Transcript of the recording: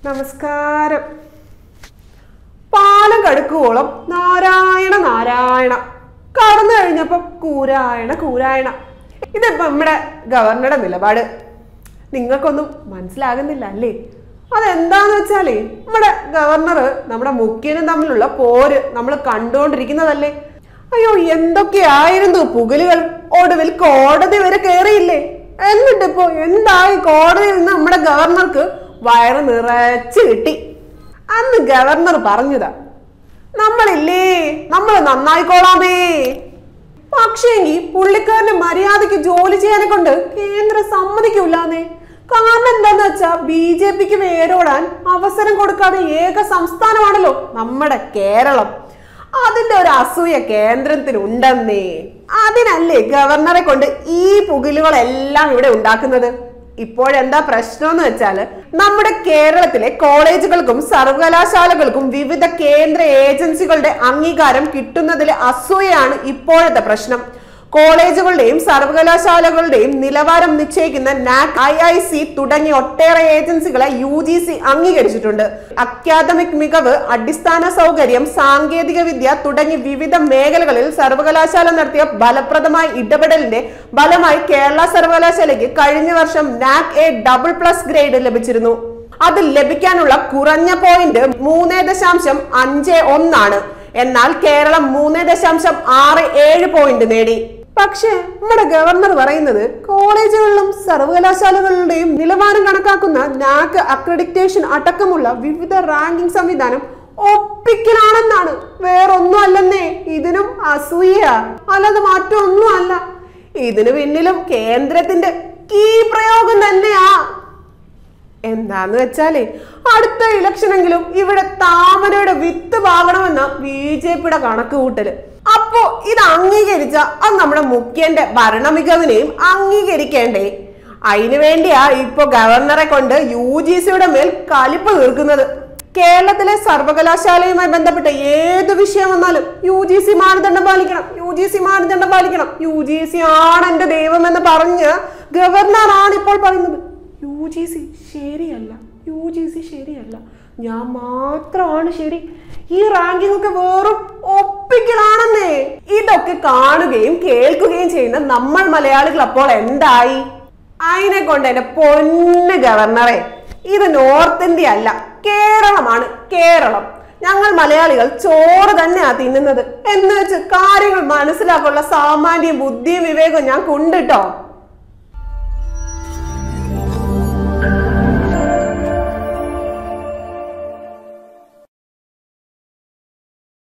നമസ്കാരം പാലം കടുക്കുവോളം നാരായണ നാരായണ കടന്നു കഴിഞ്ഞപ്പം കൂരായണ കൂരായണ ഇതിപ്പോ നമ്മുടെ ഗവർണറുടെ നിലപാട് നിങ്ങൾക്കൊന്നും മനസ്സിലാകുന്നില്ല അല്ലേ അതെന്താന്ന് വെച്ചാലേ നമ്മുടെ ഗവർണർ നമ്മുടെ മുഖ്യനും തമ്മിലുള്ള പോര് നമ്മൾ കണ്ടുകൊണ്ടിരിക്കുന്നതല്ലേ അയ്യോ എന്തൊക്കെയായിരുന്നു പുകലുകൾ ഒടുവിൽ കോടതി വരെ കയറിയില്ലേ എന്നിട്ടിപ്പോ എന്തായി കോടതിയിൽ നിന്ന് നമ്മുടെ ഗവർണർക്ക് വയറ് നിറച്ച് കിട്ടി അന്ന് ഗവർണർ പറഞ്ഞതാ നമ്മളില്ലേ നമ്മൾ നന്നായിക്കോളാമേ പക്ഷേങ്കി പുള്ളിക്കാരന് മര്യാദയ്ക്ക് ജോലി ചെയ്യാനെ കൊണ്ട് കേന്ദ്രം സമ്മതിക്കൂലാന്നേ കാരണം എന്താന്ന് വെച്ചാ ബി ജെ പിക്ക് വേരോടാൻ അവസരം കൊടുക്കാതെ ഏക സംസ്ഥാനമാണല്ലോ നമ്മുടെ കേരളം അതിന്റെ ഒരു അസൂയ കേന്ദ്രത്തിന് ഉണ്ടെന്നേ അതിനല്ലേ ഗവർണറെ കൊണ്ട് ഈ പുകിലുകളെല്ലാം ഇവിടെ ഉണ്ടാക്കുന്നത് ഇപ്പോഴെന്താ പ്രശ്നം എന്ന് വെച്ചാല് നമ്മുടെ കേരളത്തിലെ കോളേജുകൾക്കും സർവകലാശാലകൾക്കും വിവിധ കേന്ദ്ര ഏജൻസികളുടെ അംഗീകാരം കിട്ടുന്നതിലെ അസൂയയാണ് ഇപ്പോഴത്തെ പ്രശ്നം കോളേജുകളുടെയും സർവകലാശാലകളുടെയും നിലവാരം നിശ്ചയിക്കുന്ന നാക് ഐ ഐ സി തുടങ്ങിയ ഒട്ടേറെ ഏജൻസികളെ യു ജി സി അംഗീകരിച്ചിട്ടുണ്ട് അക്കാദമിക് മികവ് അടിസ്ഥാന സൗകര്യം സാങ്കേതിക വിദ്യ തുടങ്ങി വിവിധ മേഖലകളിൽ സർവകലാശാല നടത്തിയ ഫലപ്രദമായ ഇടപെടലിന്റെ ഫലമായി കേരള സർവകലാശാലയ്ക്ക് കഴിഞ്ഞ വർഷം NAAC A double plus grade ലഭിച്ചിരുന്നു അത് ലഭിക്കാനുള്ള കുറഞ്ഞ പോയിന്റ് മൂന്ന് ദശാംശം അഞ്ച് ഒന്നാണ് എന്നാൽ കേരളം മൂന്ന് ദശാംശം ആറ് ഏഴ് പോയിന്റ് നേടി പക്ഷേ നമ്മുടെ ഗവർണർ പറയുന്നത് കോളേജുകളിലും സർവകലാശാലകളുടെയും നിലവാരം കണക്കാക്കുന്ന നാക് അക്രഡിറ്റേഷൻ അടക്കമുള്ള വിവിധ റാങ്കിംഗ് സംവിധാനം ഒപ്പിക്കലാണെന്നാണ് വേറൊന്നും അല്ലെന്നേ ഇതിനും അസൂയ അല്ലാതെ മറ്റൊന്നും അല്ല ഇതിന് പിന്നിലും കേന്ദ്രത്തിന്റെ കീ പ്രയോഗം തന്നെയാ എന്താന്ന് വെച്ചാലേ അടുത്ത ഇലക്ഷനെങ്കിലും ഇവിടെ താമരയുടെ വിത്ത് പാകണമെന്ന ബി ജെ പിയുടെ കണക്ക് കൂട്ടല് അപ്പോ ഇത് അംഗീകരിച്ച അത് നമ്മുടെ മുഖ്യന്റെ ഭരണമികവിനെയും അംഗീകരിക്കേണ്ടേ അതിനു വേണ്ടിയാ ഇപ്പൊ ഗവർണറെ കൊണ്ട് യു ജി സിയുടെ മേൽ കലിപ്പ് തീർക്കുന്നത് കേരളത്തിലെ സർവകലാശാലയുമായി ബന്ധപ്പെട്ട ഏത് വിഷയം വന്നാലും യു ജി സി മാനദണ്ഡം പാലിക്കണം യു ജി സി മാനദണ്ഡം പാലിക്കണം യു ജി സി ആണ് എന്റെ ദൈവം എന്ന് പറഞ്ഞ് ഗവർണറാണ് ഇപ്പോൾ പറയുന്നത് യു ജി സി ശരിയല്ല യു ജി സി ശരിയല്ല ഞാൻ മാത്രമാണ് ശരി ഈ റാങ്കിംഗ് ഒക്കെ വെറും ഒപ്പിക്കലാണെന്നേ ഇതൊക്കെ കാണുകയും കേൾക്കുകയും ചെയ്യുന്ന നമ്മൾ മലയാളികൾ അപ്പോൾ എന്തായി അതിനെ കൊണ്ട് എന്റെ പൊന്ന് ഗവർണറെ ഇത് നോർത്ത് ഇന്ത്യ അല്ല കേരളമാണ് കേരളം ഞങ്ങൾ മലയാളികൾ ചോറ് തന്നെയാ തിന്നുന്നത് എന്ന് വെച്ച് കാര്യങ്ങൾ മനസ്സിലാക്കാനുള്ള സാമാന്യ ബുദ്ധിയും വിവേകവും ഞാൻ കൊണ്ടിട്ടോ